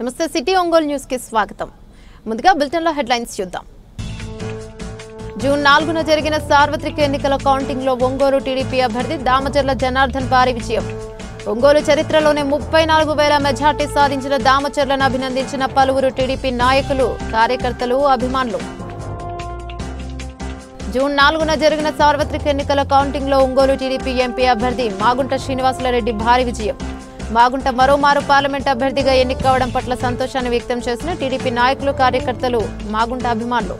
నమస్తే city Ongole news కి స్వాగతం ముందుగా బులెటిన్ లో హెడ్లైన్స్ చూద్దాం జూన్ నాలుగున జరిగిన సార్వత్రిక ఎన్నికల కౌంటింగ్ లో ఒంగోలు టీడీపీ అభ్యర్థి దామచర్ల జనార్దన్ భారీ విజయం ఒంగోలు చరిత్రలోనే ముప్పై నాలుగు వేల మెజార్టీ సాధించిన దామచర్లను అభినందించిన పలువురు టీడీపీ నాయకులు కార్యకర్తలు అభిమానులు జూన్ నాలుగున జరిగిన సార్వత్రిక ఎన్నికల కౌంటింగ్ లో ఒంగోలు టీడీపీ ఎంపీ అభ్యర్థి మాగుంట శ్రీనివాసులరెడ్డి భారీ విజయం మాగుంట మరోమారు పార్లమెంట్ అభ్యర్థిగా ఎన్నిక కావడం పట్ల సంతోషాన్ని వ్యక్తం చేసిన టీడీపీ నాయకులు కార్యకర్తలు మాగుంట అభిమానులు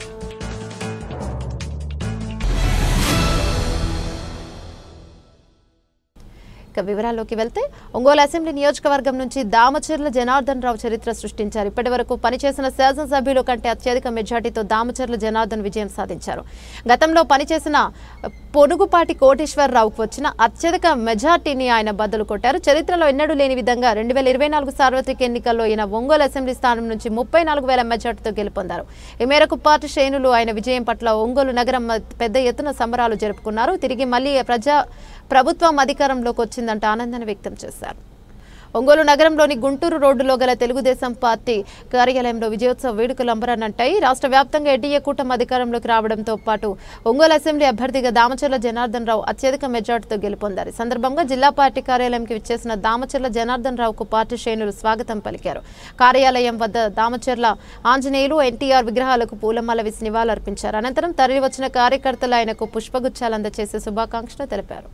ఇక వివరాల్లోకి వెళ్తే ఒంగోలు అసెంబ్లీ నియోజకవర్గం నుంచి దామచర్ల జనార్దన్ రావు చరిత్ర సృష్టించారు ఇప్పటి వరకు పనిచేసిన శాసనసభ్యుల కంటే అత్యధిక మెజార్టీతో దామచర్ల జనార్దన్ విజయం సాధించారు గతంలో పనిచేసిన పొనుగుపాటి కోటేశ్వరరావుకు వచ్చిన అత్యధిక మెజార్టీని ఆయన బద్దలు కొట్టారు చరిత్రలో ఎన్నడూ లేని విధంగా రెండు వేల ఇరవై నాలుగు సార్వత్రిక ఎన్నికల్లో ఈయన ఒంగోలు అసెంబ్లీ స్థానం నుంచి ముప్పై నాలుగు వేల మెజార్టీతో గెలుపొందారు ఈ మేరకు పార్టీ శ్రేణులు ఆయన విజయం పట్ల ఒంగోలు నగరం పెద్ద ఎత్తున సంబరాలు జరుపుకున్నారు తిరిగి మళ్ళీ ప్రజా ప్రభుత్వం అధికారంలోకి వచ్చిందంటే ఆనందాన్ని వ్యక్తం చేశారు ఒంగోలు నగరంలోని గుంటూరు రోడ్డులో గల తెలుగుదేశం పార్టీ కార్యాలయంలో విజయోత్సవ వేడుకలు అంబరానంటాయి రాష్ట్ర వ్యాప్తంగా ఎన్డీఏ కూటమి అధికారంలోకి రావడంతో పాటు ఒంగోలు అసెంబ్లీ అభ్యర్థిగా దామచర్ల జనార్దన్ రావు అత్యధిక మెజార్టీతో గెలుపొందారు ఈ సందర్భంగా జిల్లా పార్టీ కార్యాలయంకి విచ్చేసిన దామచర్ల జనార్దన్ రావుకు పార్టీ శ్రేణులు స్వాగతం పలికారు కార్యాలయం వద్ద దామచర్ల ఆంజనేయులు ఎన్టీఆర్ విగ్రహాలకు పూలమాల వేసి నివాళులర్పించారు అనంతరం తరలి వచ్చిన కార్యకర్తలు ఆయనకు పుష్పగుచ్చాలు అందజేసి శుభాకాంక్షలు తెలిపారు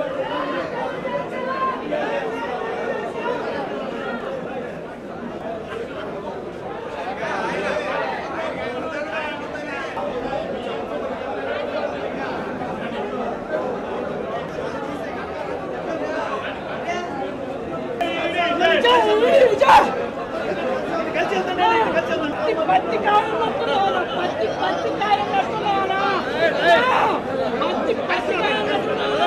పత్తి కాయలు నట్టున్నారా పత్తి పత్తి కాయలు నట్టున్నారా పత్తి పత్తి కాయలు నట్టున్నారా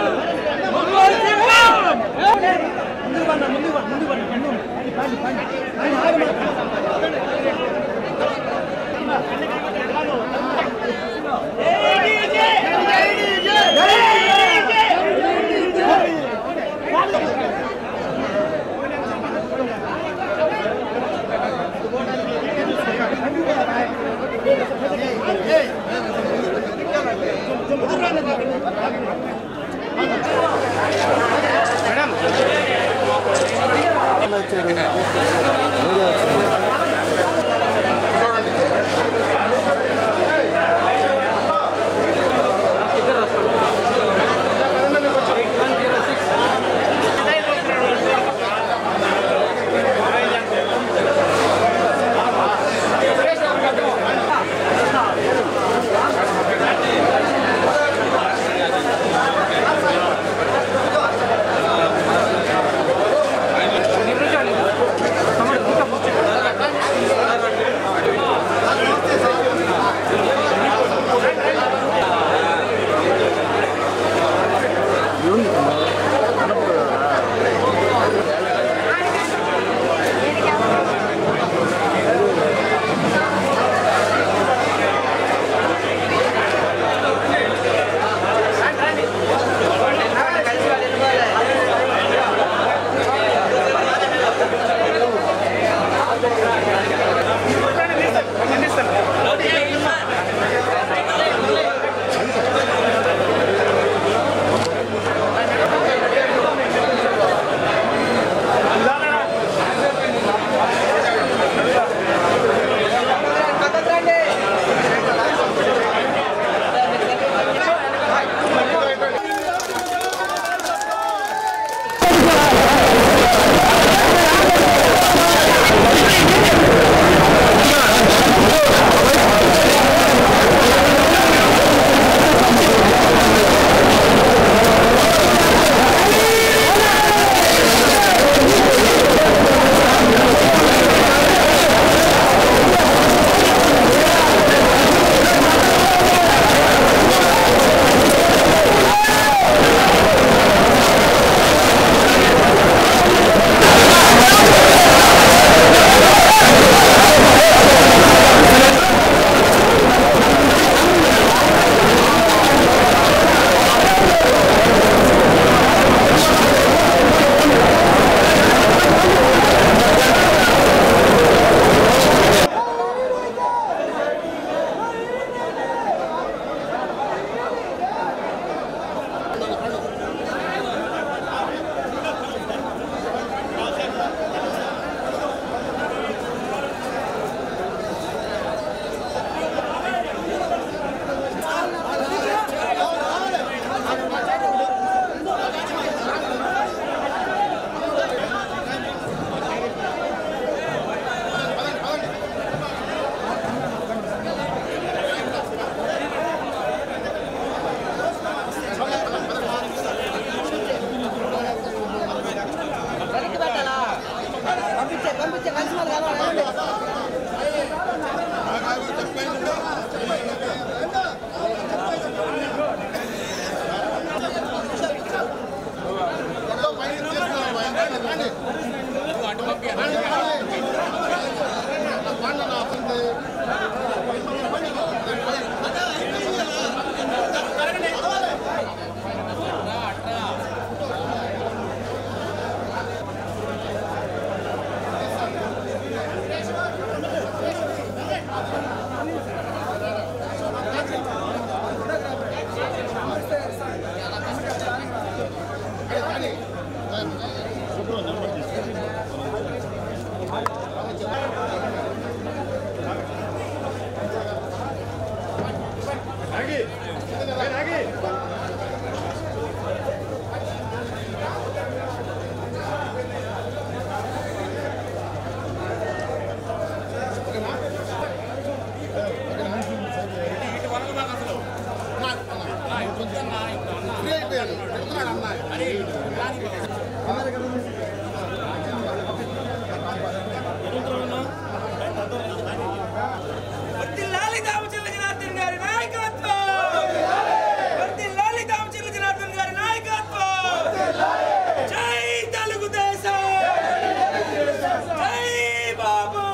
Hey! వర్ధిల్లాలి దామచర్ల జనార్దన్ గారి నాయకత్వం వర్ధిల్లాలి దామచర్ల జనార్దన్ గారి నాయకత్వం జై తెలుగుదేశం జై బాబు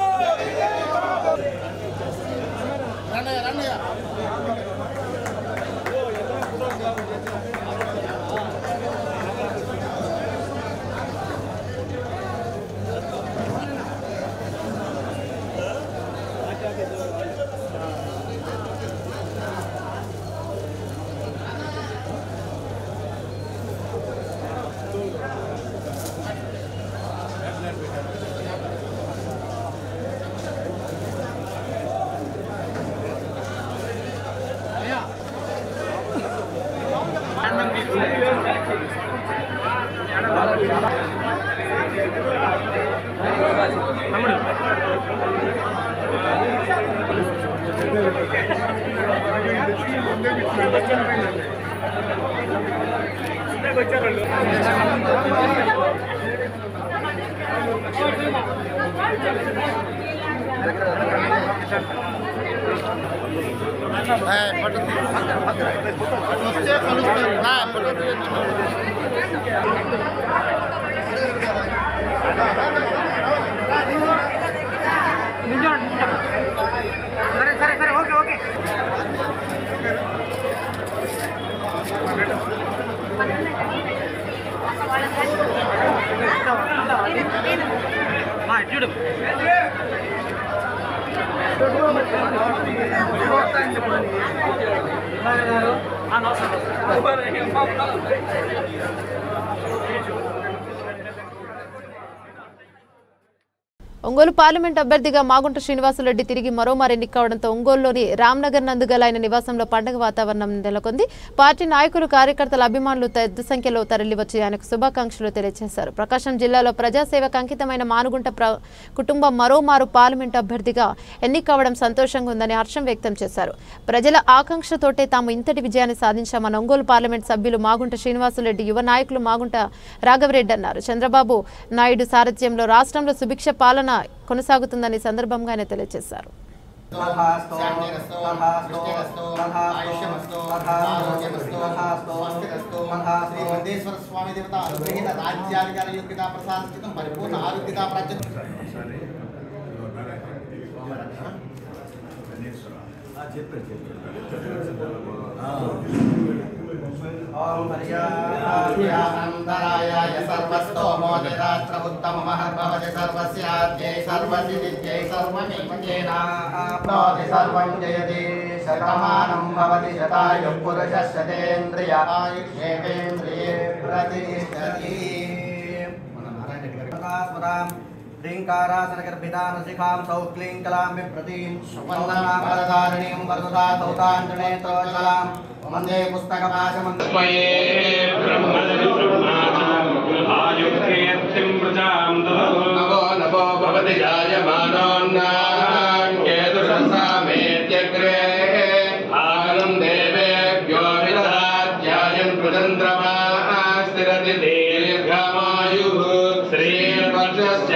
ఒంగోలు పార్లమెంట్ అభ్యర్థిగా మాగుంట శ్రీనివాసరెడ్డి తిరిగి మరోమారు ఎన్నికవడంతో ఒంగోలులోని రామ్నగర్ నందుగల ఆయన నివాసంలో పండగ వాతావరణం నెలకొంది పార్టీ నాయకులు కార్యకర్తల అభిమానులు పెద్ద సంఖ్యలో తరలివచ్చి ఆయనకు శుభాకాంక్షలు తెలియజేశారు ప్రకాశం జిల్లాలో ప్రజాసేవకు అంకితమైన మానుగుంట ప్ర కుటుంబం మరోమారు పార్లమెంట్ అభ్యర్థిగా ఎన్నికవడం సంతోషంగా ఉందని హర్షం వ్యక్తం చేశారు ప్రజల ఆకాంక్షతోటే తాము ఇంతటి విజయాన్ని సాధించామని ఒంగోలు పార్లమెంట్ సభ్యులు మాగుంట శ్రీనివాసరెడ్డి యువ నాయకులు మాగుంట రాఘవరెడ్డి అన్నారు చంద్రబాబు నాయుడు సారథ్యంలో రాష్ట్రంలో సుభిక్ష పాలన కొనసాగుతుందని ఈ సందర్భంగా ఆయన తెలియజేశారు తథాస్తు తథాస్తు తథాస్తు తథాస్తు తథాస్తు శ్రీ వెంకటేశ్వర స్వామి దేవత అనుగ్రహీత రాజ్యాధికార యోగ్యత ప్రసాదితం పరిపూర్ణ ఆరోగ్యత ప్రాప్తి ఓం హర్యాయ నందరాయ సర్వస్తోమోదిరాత్ర ఉత్తమ మహద్భవతి సర్వస్యాద్యై సర్వసిద్ధ్యై సర్వమేవచేనాప్నోతి సర్వం జయతి శతమానం భవతి శతాయు పురుష శతేంద్రియ ఆయుష్యేంద్రియే ప్రతిష్టతి మన నారాయణ రెడ్డి గారి స్మరాం ह्रीङ्कारासनगर्भितां शिखां सौक्लीं कलां विप्रतीं సువర్ణామరధారిణీం వరదా తౌతాంజనేత్రోజ్వలాం వందే పుస్తకపాశమంత్ర त्वये ब्रह्मणि नमो नमो भवति जायमानोन्नाङ्केतुषसामेत्यग्रे आगम् देवेभ्यो विदधाध्यायम् प्रचन्द्रमा स्थिरति दीर्घमायुः श्रीर्वर्षस्य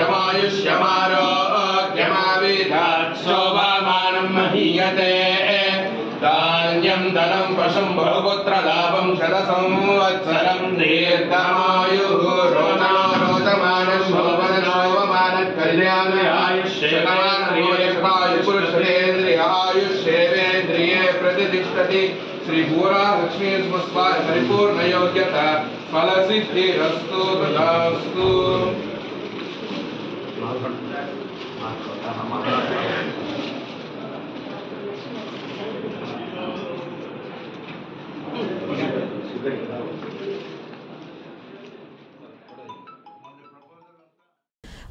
मायुष्यमारोग्यमाविधात् शोभामानम् महीयते धान्यम् धनम् पशुम् बहुपुत्रलाभम् शतसंवत्सरम् दीर्घमायुः रोणारोदमानम् भवनशोभमानः कल्याणयायुष्येन्द्रियायुष्येवेन्द्रिये प्रतिष्ठति श्रीभूरा लक्ष्मी पुष्पाय परिपूर्णयोग्यता फलसिद्धिरस्तु तथास्तु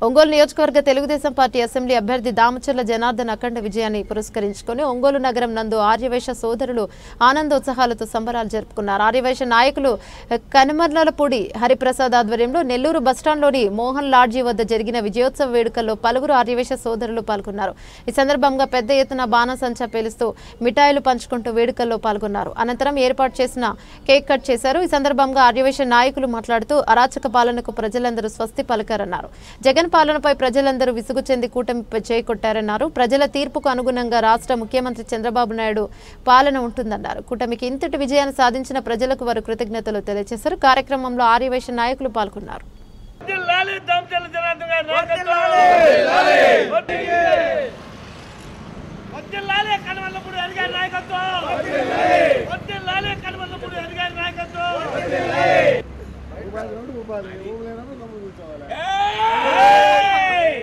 ఒంగోలు నియోజకవర్గ తెలుగుదేశం పార్టీ అసెంబ్లీ అభ్యర్థి దామచర్ల జనార్దన్ అఖండ విజయాన్ని పురస్కరించుకొని ఒంగోలు నగరం నందు ఆర్యవైశ్య సోదరులు ఆనందోత్సాహాలతో సంబరాలు జరుపుకున్నారు ఆర్యవైశ్య నాయకులు కనుమర్లపూడి హరిప్రసాద్ ఆధ్వర్యంలో నెల్లూరు బస్టాండ్లోని మోహన్ లాడ్జీ వద్ద జరిగిన విజయోత్సవ వేడుకల్లో పలువురు ఆర్యవైశ్య సోదరులు పాల్గొన్నారు ఈ సందర్భంగా పెద్ద ఎత్తున బాణసంచా పేలుస్తూ మిఠాయిలు పంచుకుంటూ వేడుకల్లో పాల్గొన్నారు అనంతరం ఏర్పాటు చేసిన కేక్ కట్ చేశారు ఈ సందర్భంగా ఆర్యవైశ్య నాయకులు మాట్లాడుతూ అరాచక పాలనకు ప్రజలందరూ స్వస్తి పలికారన్నారు జగన్ పాలనపై ప్రజలందరూ విసుగు చెంది కూటమిపై చేకొట్టారన్నారు ప్రజల తీర్పుకు అనుగుణంగా రాష్ట్ర ముఖ్యమంత్రి చంద్రబాబు నాయుడు పాలన ఉంటుందన్నారు కూటమికి ఇంతటి విజయాన్ని సాధించిన ప్రజలకు వారు కృతజ్ఞతలు తెలియజేశారు కార్యక్రమంలో ఆర్యవైశ్య నాయకులు పాల్గొన్నారు వర్ధిల్లాలి దామచర్ల జనార్దన్ గారి నాయకత్వం. వర్ధిల్లాలి కనమల్లపూడి అధికారి నాయకత్వం వర్ధిల్లాలి కనమల్లపూడి అధికారి నాయకత్వం ఏయ్!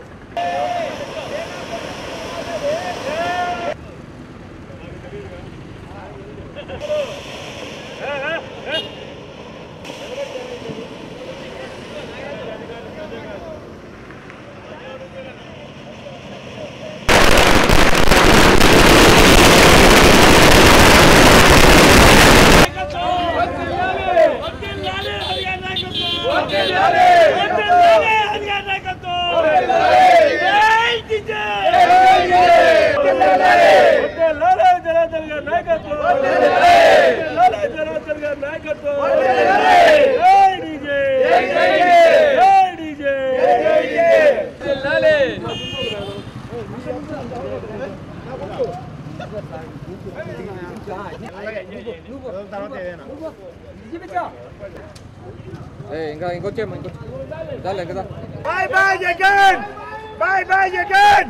వర్ధిల్లాలి అధికారి నాయకత్వం వర్ధిల్లాలి అధికారి నాయకత్వం జై టీచర్ వర్ధిల్లాలి జనార్దన్ గారి నాయకత్వం వర్ధిల్లాలి జనార్దన్ గారి నాయకత్వం జై డీజే జై డీజే ఇంకా ఇంకొచ్చేమో ఇంకొచ్చి చాలే కదా Bye bye again! Bye bye again!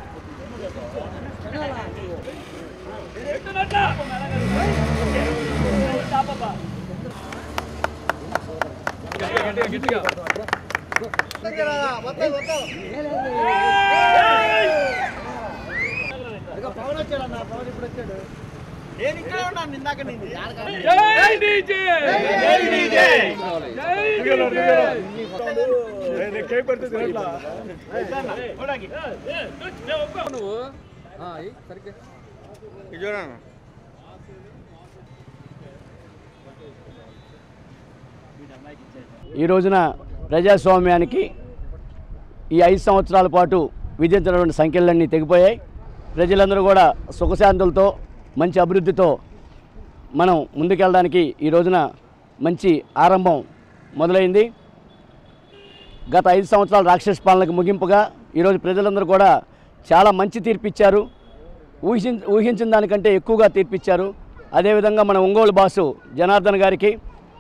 జై డీజే జై డీజే నువ్వు ఆ, అయ్యి, సరిగ్గా ఈ రోజున ప్రజాస్వామ్యానికి ఈ ఐదు సంవత్సరాల పాటు విధించినటువంటి సంఖ్యలన్నీ తెగిపోయాయి ప్రజలందరూ కూడా సుఖశాంతులతో మంచి అభివృద్ధితో మనం ముందుకెళ్ళడానికి ఈ రోజున మంచి ఆరంభం మొదలైంది గత ఐదు సంవత్సరాల రాక్షస పాలనకు ముగింపుగా ఈరోజు ప్రజలందరూ కూడా చాలా మంచి తీర్పిచ్చారు ఊహించ ఊహించిన దానికంటే ఎక్కువగా తీర్పిచ్చారు అదేవిధంగా మన ఒంగోలు బాసు జనార్దన్ గారికి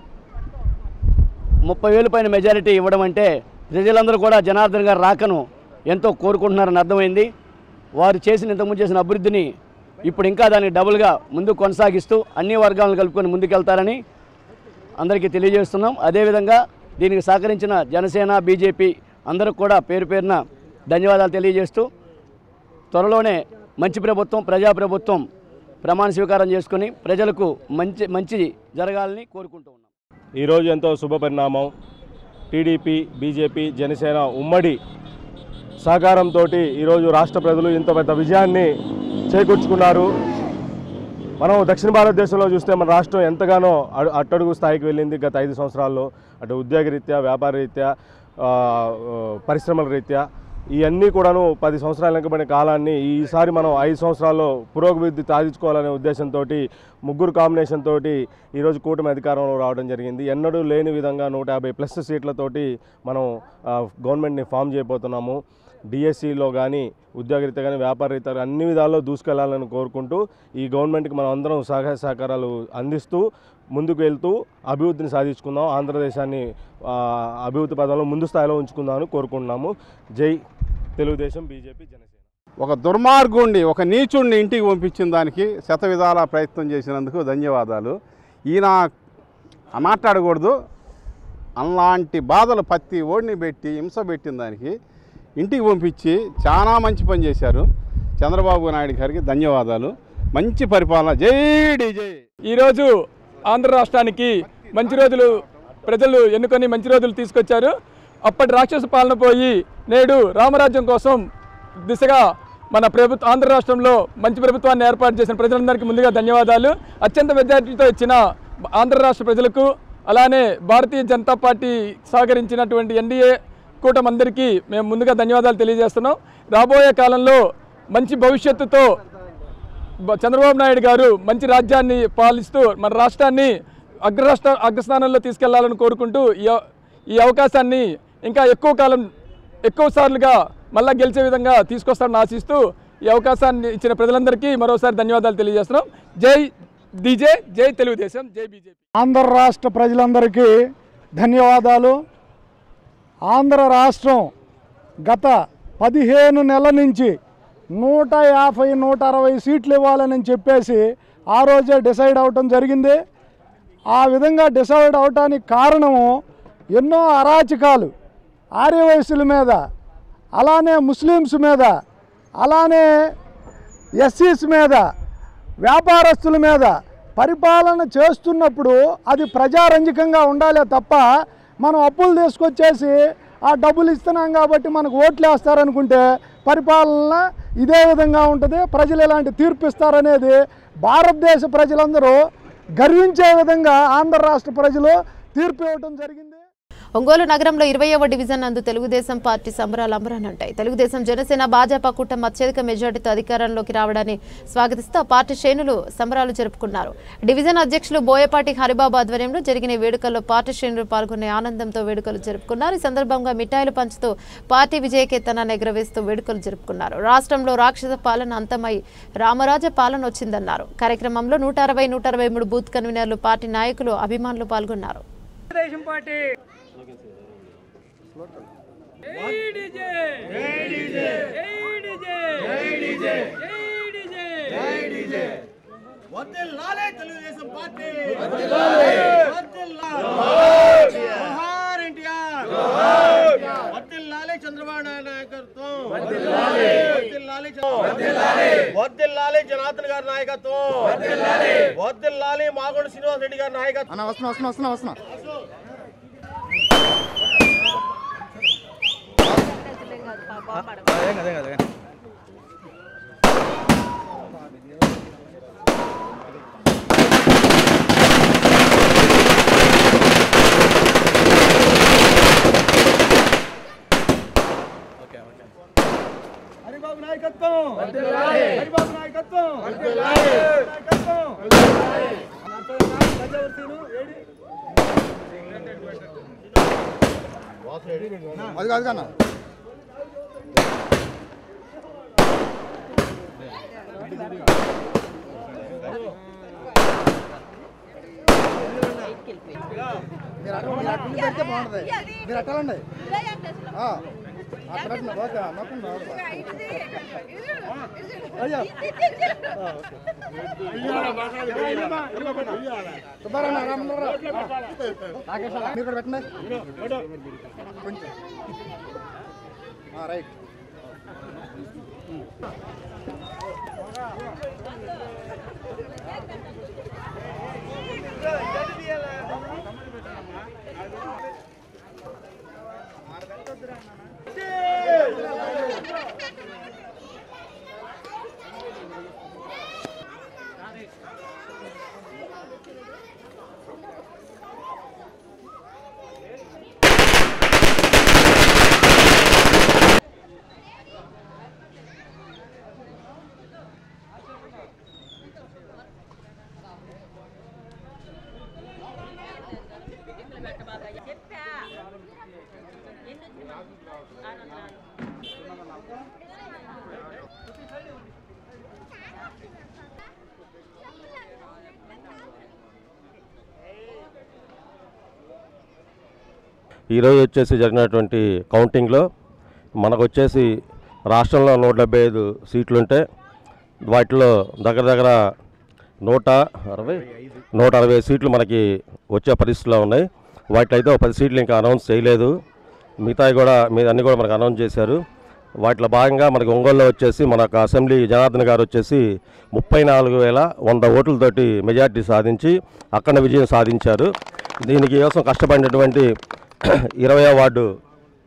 ముప్పై వేలు పైన మెజారిటీ ఇవ్వడం అంటే ప్రజలందరూ కూడా జనార్దన్ గారు రాకను ఎంతో కోరుకుంటున్నారని అర్థమైంది వారు చేసిన ఇంతకుముందు చేసిన అభివృద్ధిని ఇప్పుడు ఇంకా దానికి డబుల్గా ముందుకు కొనసాగిస్తూ అన్ని వర్గాలను కలుపుకొని ముందుకెళ్తారని అందరికీ తెలియజేస్తున్నాం అదేవిధంగా దీనికి సహకరించిన జనసేన బీజేపీ అందరికి కూడా పేరు పేరున ధన్యవాదాలు తెలియజేస్తూ త్వరలోనే మంచి ప్రభుత్వం ప్రజా ప్రభుత్వం ప్రమాణ స్వీకారం చేసుకుని ప్రజలకు మంచి మంచి జరగాలని కోరుకుంటూ ఉన్నాం ఈరోజు ఎంతో శుభ పరిణామం టీడీపీ బీజేపీ జనసేన ఉమ్మడి సహకారంతో ఈరోజు రాష్ట్ర ప్రజలు ఇంత పెద్ద విజయాన్ని చేకూర్చుకున్నారు మనం దక్షిణ భారతదేశంలో చూస్తే మన రాష్ట్రం ఎంతగానో అడు- అట్టడుగు స్థాయికి వెళ్ళింది గత ఐదు సంవత్సరాల్లో అటు ఉద్యోగ రీత్యా వ్యాపార రీత్యా ఆ, ఆ, పరిశ్రమల రీత్యా ఇవన్నీ కూడాను పది సంవత్సరాల వెనుకబడిన కాలాన్ని ఈసారి మనం ఐదు సంవత్సరాల్లో పురోగతి సాధించుకోవాలనే ఉద్దేశంతో ముగ్గురు కాంబినేషన్ తోటి ఈరోజు కూటమి అధికారంలో రావడం జరిగింది ఎన్నడూ లేని విధంగా నూట యాభై ప్లస్ సీట్లతోటి మనం ఆ, గవర్నమెంట్ని ఫామ్ చేయబోతున్నాము డిఎస్సిలో కానీ ఉద్యోగరీత్యా కానీ వ్యాపార రీత్యా కానీ అన్ని విధాల్లో దూసుకెళ్లాలని కోరుకుంటూ ఈ గవర్నమెంట్కి మనం అందరం సహాయ సహకారాలు అందిస్తూ ముందుకు వెళ్తూ అభివృద్ధిని సాధించుకుందాం ఆంధ్రదేశాన్ని ఆ, అభివృద్ధి పదంలో ముందు స్థాయిలో ఉంచుకుందామని కోరుకుంటున్నాము జై తెలుగుదేశం బీజేపీ జనసేన ఒక దుర్మార్గుణ్ణి ఒక నీచుణ్ణి ఇంటికి పంపించిన దానికి శత విధాల ప్రయత్నం చేసినందుకు ధన్యవాదాలు ఈయన మాట్లాడకూడదు అలాంటి బాధలు పత్తి ఓడిని పెట్టి హింస పెట్టిన దానికి ఇంటికి పంపించి చాలా మంచి పని చేశారు చంద్రబాబు నాయుడు గారికి ధన్యవాదాలు మంచి పరిపాలన జై జై ఈరోజు ఆంధ్ర రాష్ట్రానికి మంచి రోజులు ప్రజలు ఎన్నుకొని మంచి రోజులు తీసుకొచ్చారు అప్పటి రాక్షస పాలన పోయి నేడు రామరాజ్యం కోసం దిశగా మన ప్రభుత్వ ఆంధ్ర రాష్ట్రంలో మంచి ప్రభుత్వాన్ని ఏర్పాటు చేసిన ప్రజలందరికీ ముందుగా ధన్యవాదాలు అత్యంత మెజార్టీతో ఇచ్చిన ఆంధ్ర రాష్ట్ర ప్రజలకు అలానే భారతీయ జనతా పార్టీ సహకరించినటువంటి ఎన్డీఏ కూటమందరికీ మేము ముందుగా ధన్యవాదాలు తెలియజేస్తున్నాం రాబోయే కాలంలో మంచి భవిష్యత్తుతో బ- చంద్రబాబు నాయుడు గారు మంచి రాజ్యాన్ని పాలిస్తూ మన రాష్ట్రాన్ని అగ్రరాష్ట్ర అగ్రస్థానంలో తీసుకెళ్లాలని కోరుకుంటూ ఈ అవ- ఈ అవకాశాన్ని ఇంకా ఎక్కువ కాలం ఎక్కువ సార్లుగా మళ్ళా గెలిచే విధంగా తీసుకొస్తారని ఆశిస్తూ ఈ అవకాశాన్ని ఇచ్చిన ప్రజలందరికీ మరోసారి ధన్యవాదాలు తెలియజేస్తున్నాం జై డీజే జై తెలుగుదేశం జై బీజేపీ ఆంధ్ర రాష్ట్ర ప్రజలందరికీ ధన్యవాదాలు ఆంధ్ర రాష్ట్రం గత పదిహేను నెలల నుంచి నూట యాభై నూట అరవై సీట్లు ఇవ్వాలని చెప్పేసి ఆ రోజే డిసైడ్ అవటం జరిగింది ఆ విధంగా డిసైడ్ అవటానికి కారణము ఎన్నో అరాచకాలు ఆర్యవయసుల మీద అలానే ముస్లిమ్స్ మీద అలానే ఎస్సీస్ మీద వ్యాపారస్తుల మీద పరిపాలన చేస్తున్నప్పుడు అది ప్రజారంజకంగా ఉండాలే తప్ప మనం అప్పులు తీసుకొచ్చేసి ఆ డబ్బులు ఇస్తున్నాం కాబట్టి మనకు ఓట్లు వేస్తారనుకుంటే పరిపాలన ఇదే విధంగా ఉంటుంది ప్రజలు ఎలాంటి తీర్పు ఇస్తారనేది భారతదేశ ప్రజలందరూ గర్వించే విధంగా ఆంధ్ర రాష్ట్ర ప్రజలు తీర్పు ఇవ్వటం జరిగింది ఒంగోలు నగరంలో ఇరవైవ డివిజన్ నందు తెలుగుదేశం పార్టీ సంబరాలు అంబరానంటాయి తెలుగుదేశం జనసేన భాజపా కూటమి అత్యధిక మెజార్టీతో అధికారంలోకి రావడాన్ని స్వాగతిస్తూ ఆ పార్టీ శ్రేణులు సంబరాలు జరుపుకున్నారు డివిజన్ అధ్యక్షులు బోయపాటి హరిబాబు ఆధ్వర్యంలో జరిగిన ఈ వేడుకల్లో పార్టీ శ్రేణులు పాల్గొనే ఆనందంతో వేడుకలు జరుపుకున్నారు ఈ సందర్భంగా మిఠాయిలు పంచుతూ పార్టీ విజయకేతనాన్ని ఎగురవేస్తూ వేడుకలు జరుపుకున్నారు రాష్ట్రంలో రాక్షస పాలన అంతమై రామరాజ పాలన వచ్చిందన్నారు కార్యక్రమంలో నూట అరవై నూట అరవై మూడు బూత్ కన్వీనర్లు పార్టీ నాయకులు అభిమానులు పాల్గొన్నారు తెలుగుదేశం పార్టీ వర్ధిల్లాలే తెలుగుదేశం పార్టీ వర్ధిల్లాలే చంద్రబాబు నాయుడు నాయకత్వం వర్ధిల్లాలే వర్ధిల్లాలే జనార్దన్ గారి నాయకత్వం వర్ధిల్లాలే మాగొండ శ్రీనివాస్ రెడ్డి గారి నాయకత్వం అన్న వస్తున్నా వస్తున్నా వస్తున్నా వస్తున్నా హరిబాబు నాయకత్వం హరిబాబు నాయకత్వం నాయకత్వం గజవర్తీను ఏడి అది కాదు కన్నా మీరు అట్లా మీరు అట్లా పెడితే బాగుంటుంది మీరు అట్టాలండి ఆ, అట్లా అట్లా ఓకే మొత్తం అయ్యా సుబ్బారావు రామన్నారా రాకేష్ అన్న, మీరు కూడా పెట్టండి కొంచెం ఆ, రైట్ ఈరోజు వచ్చేసి జరిగినటువంటి కౌంటింగ్లో మనకు వచ్చేసి రాష్ట్రంలో నూట డెబ్బై ఐదు సీట్లుంటే వాటిలో దగ్గర దగ్గర నూట అరవై నూట అరవై సీట్లు మనకి వచ్చే పరిస్థితిలో ఉన్నాయి వాటిలో అయితే ఒక పది సీట్లు ఇంకా అనౌన్స్ చేయలేదు మిగతాయి కూడా మీ అన్నీ కూడా మనకు అనౌన్స్ చేశారు వాటిలో భాగంగా మనకి ఒంగోలులో వచ్చేసి మనకు అసెంబ్లీ జనార్దన్ గారు వచ్చేసి ముప్పై నాలుగు వేల వంద ఓట్లతోటి మెజార్టీ సాధించి అక్కడ విజయం సాధించారు దీనికి కోసం కష్టపడినటువంటి ఇరవై వార్డు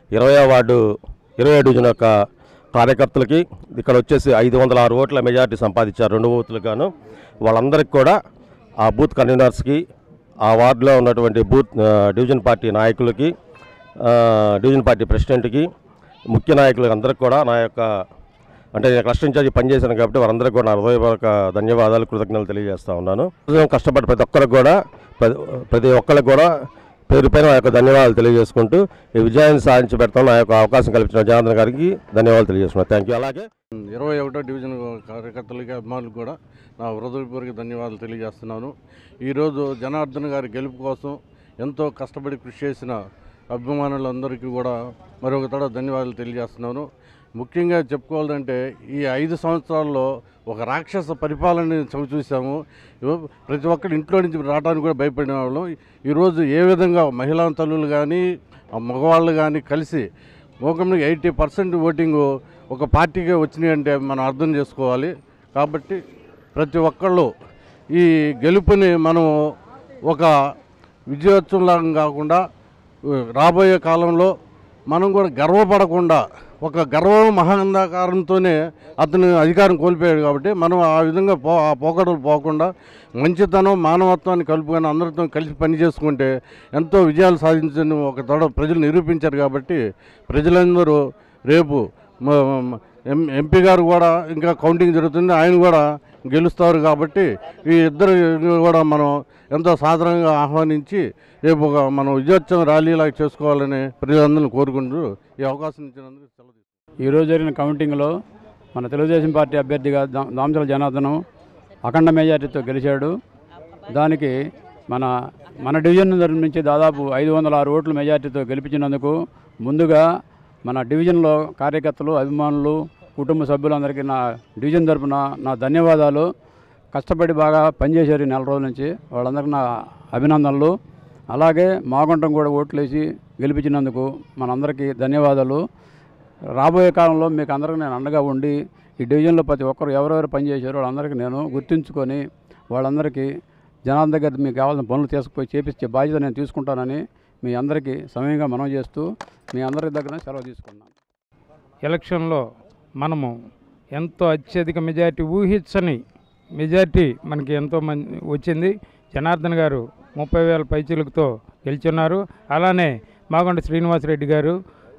ఇరవై వార్డు ఇరవై డివిజన్ యొక్క కార్యకర్తలకి ఇక్కడ వచ్చేసి ఐదు వందల ఆరు ఓట్ల మెజారిటీ సంపాదించారు రెండు బూత్లకు గాను వాళ్ళందరికీ కూడా ఆ బూత్ కన్వీనర్స్కి ఆ వార్డులో ఉన్నటువంటి బూత్ ఆ, డివిజన్ పార్టీ నాయకులకి ఆ, డివిజన్ పార్టీ ప్రెసిడెంట్కి ముఖ్య నాయకులకు అందరికి కూడా నా యొక్క అంటే నేను కష్టించాలి పనిచేశాను కాబట్టి వారందరికీ కూడా నా హృదయపూర్వక ధన్యవాదాలు కృతజ్ఞతలు తెలియజేస్తా ఉన్నాను ఉదయం కష్టపడి ప్రతి ఒక్కరికి కూడా ప్రతి ప్రతి ఒక్కరికి కూడా పేరు పైన నా యొక్క ధన్యవాదాలు తెలియజేసుకుంటూ ఈ విజయాన్ని సాధించి పెడతాం నా యొక్క అవకాశం కల్పించిన జనార్దన్ గారికి ధన్యవాదాలు తెలియజేస్తున్నాను థ్యాంక్ యూ అలాగే ఇరవై ఒకటో డివిజన్ కార్యకర్తలకి అభిమానులకు కూడా నా హృదయపూర్వక ధన్యవాదాలు తెలియజేస్తున్నాను ఈరోజు జనార్దన్ గారి గెలుపు కోసం ఎంతో కష్టపడి కృషి చేసిన అభిమానులందరికీ కూడా మరొక తడ ధన్యవాదాలు తెలియజేస్తున్నాను ముఖ్యంగా చెప్పుకోవాలంటే ఈ ఐదు సంవత్సరాల్లో ఒక రాక్షస పరిపాలన చవి చూసాము ఇవ- ప్రతి ఒక్కరు ఇంట్లో నుంచి రావడానికి కూడా భయపడిన వాళ్ళం ఈరోజు ఏ విధంగా మహిళా తల్లులు కానీ ఆ మగవాళ్ళు కానీ కలిసి మోకంలో ఎయిటీ పర్సెంట్ ఓటింగ్ ఒక పార్టీకే వచ్చినాయి అంటే మనం అర్థం చేసుకోవాలి కాబట్టి ప్రతి ఒక్కళ్ళు ఈ గెలుపుని మనం ఒక విజయోత్సవంలాగా కాకుండా ఉ, రాబోయే కాలంలో మనం కూడా గర్వపడకుండా ఒక గర్వం మహాంధకారంతోనే అతను అధికారం కోల్పోయాడు కాబట్టి మనం ఆ విధంగా పో ఆ పోకడలు పోకుండా మంచితనం మానవత్వాన్ని కలుపుకొని అందరితో కలిసి పని చేసుకుంటే ఎంతో విజయాలు సాధించని ఒక తోడ ప్రజలు నిరూపించారు కాబట్టి ప్రజలందరూ రేపు మ- మ- ఎం ఎంపీ గారు కూడా ఇంకా కౌంటింగ్ జరుగుతుంది ఆయన కూడా గెలుస్తారు కాబట్టి ఈ ఇద్దరు కూడా మనం ఎంతో సాధారణంగా ఆహ్వానించి రేపు ఒక మనం విజయోత్సవం ర్యాలీలాగా చేసుకోవాలని ప్రజలందరినీ కోరుకుంటూ ఈ అవకాశం ఇచ్చినందుకు సెలవు ఈరోజు జరిగిన కౌంటింగ్లో మన తెలుగుదేశం పార్టీ అభ్యర్థిగా దా- దామచల జనార్దనం అఖండ మెజార్టీతో గెలిచాడు దానికి మన మన డివిజన్ నుంచి దాదాపు ఐదు వందల ఆరు ఓట్ల మెజార్టీతో గెలిపించినందుకు ముందుగా మన డివిజన్లో కార్యకర్తలు అభిమానులు కుటుంబ సభ్యులందరికీ నా డివిజన్ తరపున నా ధన్యవాదాలు కష్టపడి బాగా పనిచేశారు ఈ నెల రోజుల నుంచి వాళ్ళందరికీ నా అభినందనలు అలాగే మాగుంటం కూడా ఓట్లేసి గెలిపించినందుకు మనందరికీ ధన్యవాదాలు రాబోయే కాలంలో మీకు అందరికీ నేను అండగా ఉండి ఈ డివిజన్లో ప్రతి ఒక్కరు ఎవరెవరు పనిచేశారో వాళ్ళందరికీ నేను గుర్తుంచుకొని వాళ్ళందరికీ జనాల దగ్గర మీకు కావాల్సిన పనులు తీసుకుపోయి చేపించే బాధ్యత నేను తీసుకుంటానని మీ అందరికీ సమయంగా మనం చేస్తూ మీ అందరి దగ్గర సెలవు తీసుకున్నాను ఎలక్షన్లో మనము ఎంతో అత్యధిక మెజారిటీ ఊహించని మెజారిటీ మనకి ఎంతో మంది వచ్చింది జనార్దన్ గారు ముప్పై వేల పైచీలకుతో గెలుచున్నారు అలానే మాగొండ శ్రీనివాసరెడ్డి గారు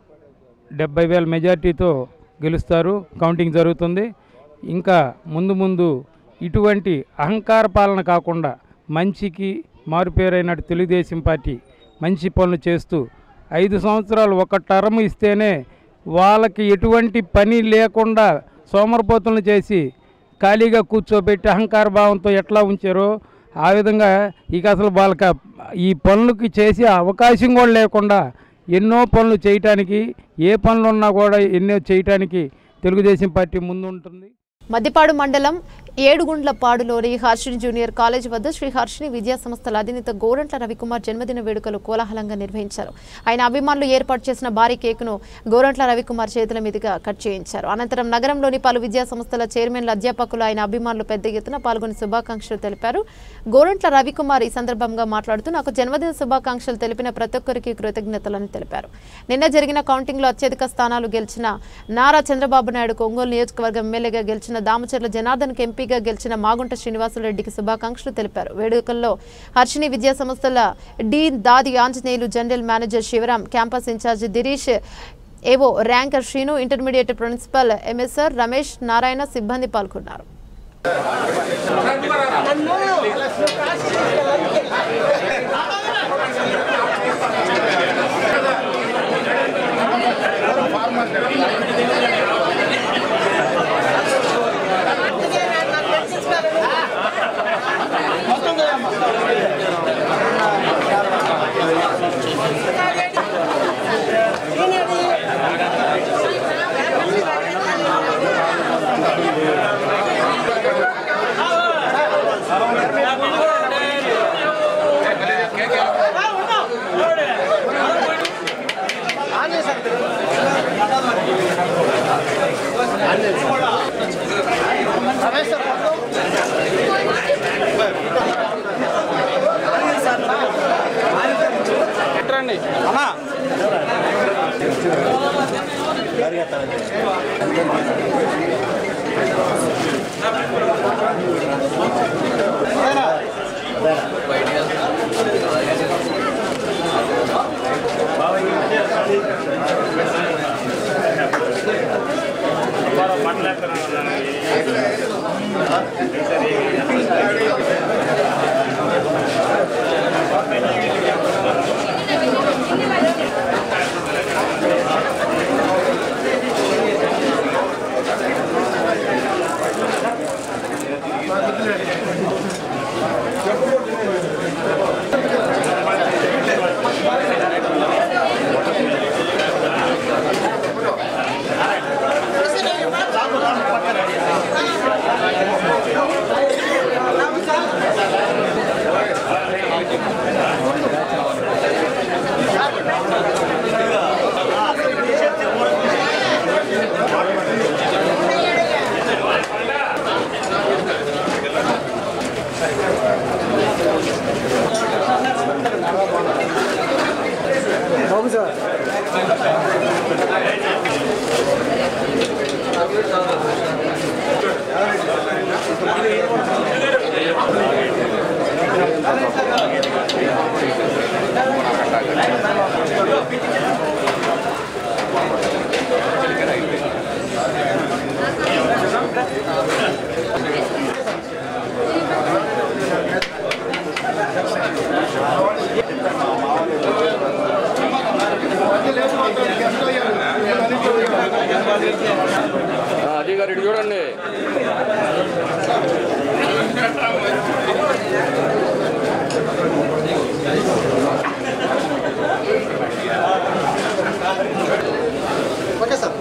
డెబ్బై వేల మెజార్టీతో గెలుస్తారు కౌంటింగ్ జరుగుతుంది ఇంకా ముందు ముందు ఇటువంటి అహంకార పాలన కాకుండా మంచికి మారుపేరైనట్టు తెలుగుదేశం పార్టీ మంచి పనులు చేస్తూ ఐదు సంవత్సరాలు ఒక టర్మ్ ఇస్తేనే వాళ్ళకి ఎటువంటి పని లేకుండా సోమరపోతులను చేసి ఖాళీగా కూర్చోబెట్టి అహంకార భావంతో ఎట్లా ఉంచారో ఆ విధంగా ఇక అసలు వాళ్ళకి ఆ- ఈ పనులకి చేసే అవకాశం కూడా లేకుండా ఎన్నో పనులు చేయటానికి ఏ పనులు ఉన్నా కూడా ఎన్నో చేయటానికి తెలుగుదేశం పార్టీ ముందు ఉంటుంది మద్దిపాడు మండలం ఏడుగుండ్లపాడులోని హర్షిని జూనియర్ కాలేజ్ వద్ద శ్రీ హర్షిని విద్యా సంస్థల అధినేత గోరంట్ల రవికుమార్ జన్మదిన వేడుకలు కోలాహలంగా నిర్వహించారు ఆయన అభిమానులు ఏర్పాటు చేసిన భారీ కేకును గోరంట్ల రవికుమార్ చేతుల మీదుగా కట్ చేయించారు అనంతరం నగరంలోని పలు విద్యా సంస్థల చైర్మన్ల అధ్యాపకులు ఆయన అభిమానులు పెద్ద ఎత్తున పాల్గొని శుభాకాంక్షలు తెలిపారు గోరంట్ల రవికుమార్ ఈ సందర్భంగా మాట్లాడుతూ నాకు జన్మదిన శుభాకాంక్షలు తెలిపిన ప్రతి ఒక్కరికి కృతజ్ఞతలని తెలిపారు నిన్న జరిగిన కౌంటింగ్లో అత్యధిక స్థానాలు గెలిచిన నారా చంద్రబాబు నాయుడు ఒంగోలు నియోజకవర్గం ఎమ్మెల్యేగా గెలిచిన దామచర్ల జనార్దన్ ఎంపీగా గెలిచిన మాగుంట శ్రీనివాసరెడ్డికి శుభాకాంక్షలు తెలిపారు వేడుకల్లో హర్షిని విద్యా సంస్థల dean Dadi Anjaneyulu general manager Sivaram campus incharge Dhirish AO ranker Srinu intermediate principal MSR Ramesh Narayana సిబ్బంది పాల్గొన్నారు Thank you. Babu sir Ajay garu ఇటు చూడండి ఓకే సార్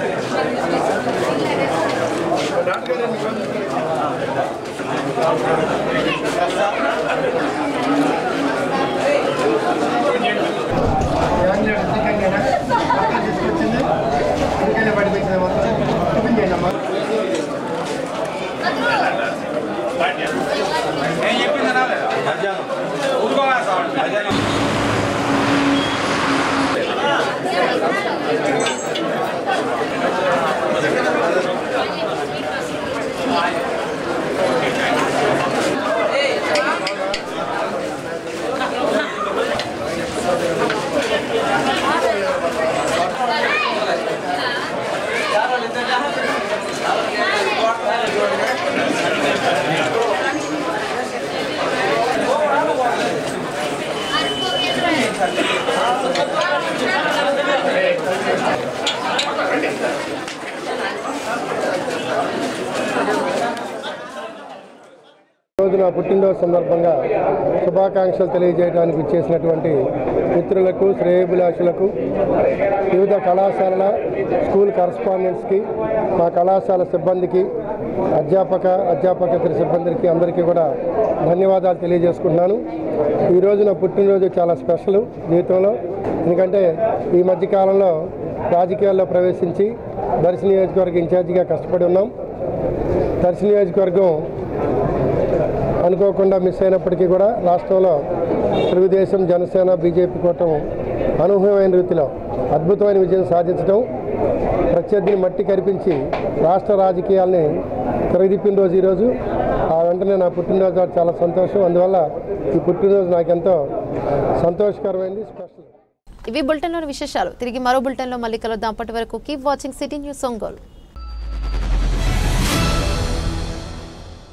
రోజు నా పుట్టినరోజు సందర్భంగా శుభాకాంక్షలు తెలియజేయడానికి ఇచ్చేసినటువంటి మిత్రులకు శ్రేయభిలాషులకు వివిధ కళాశాలల స్కూల్ కరస్పాండెంట్స్కి మా కళాశాల సిబ్బందికి అధ్యాపక అధ్యాపకేతర సిబ్బందికి అందరికీ కూడా ధన్యవాదాలు తెలియజేసుకుంటున్నాను ఈరోజు నా పుట్టినరోజు చాలా స్పెషల్ జీవితంలో ఎందుకంటే ఈ మధ్యకాలంలో రాజకీయాల్లో ప్రవేశించి దర్శి నియోజకవర్గ ఇన్ఛార్జిగా కష్టపడి ఉన్నాం దర్శి నియోజకవర్గం అనుకోకుండా మిస్ అయినప్పటికీ కూడా రాష్ట్రంలో తెలుగుదేశం జనసేన బీజేపీ కూటమి అనూహ్యమైన రీతిలో అద్భుతమైన విజయం సాధించడం ప్రత్యర్థిని మట్టి కరిపించి రాష్ట్ర రాజకీయాల్ని తిరగదిప్పిన రోజు ఈరోజు ఆ వెంటనే నా పుట్టినరోజు నాడు చాలా సంతోషం అందువల్ల ఈ పుట్టినరోజు నాకెంతో సంతోషకరమైంది స్పెషల్ ఇవి బులెటిన్లోని విశేషాలు తిరిగి మరో బులెటిన్లో మళ్ళీ కలుద్దాం అప్పటి వరకు keep watching city news Ongole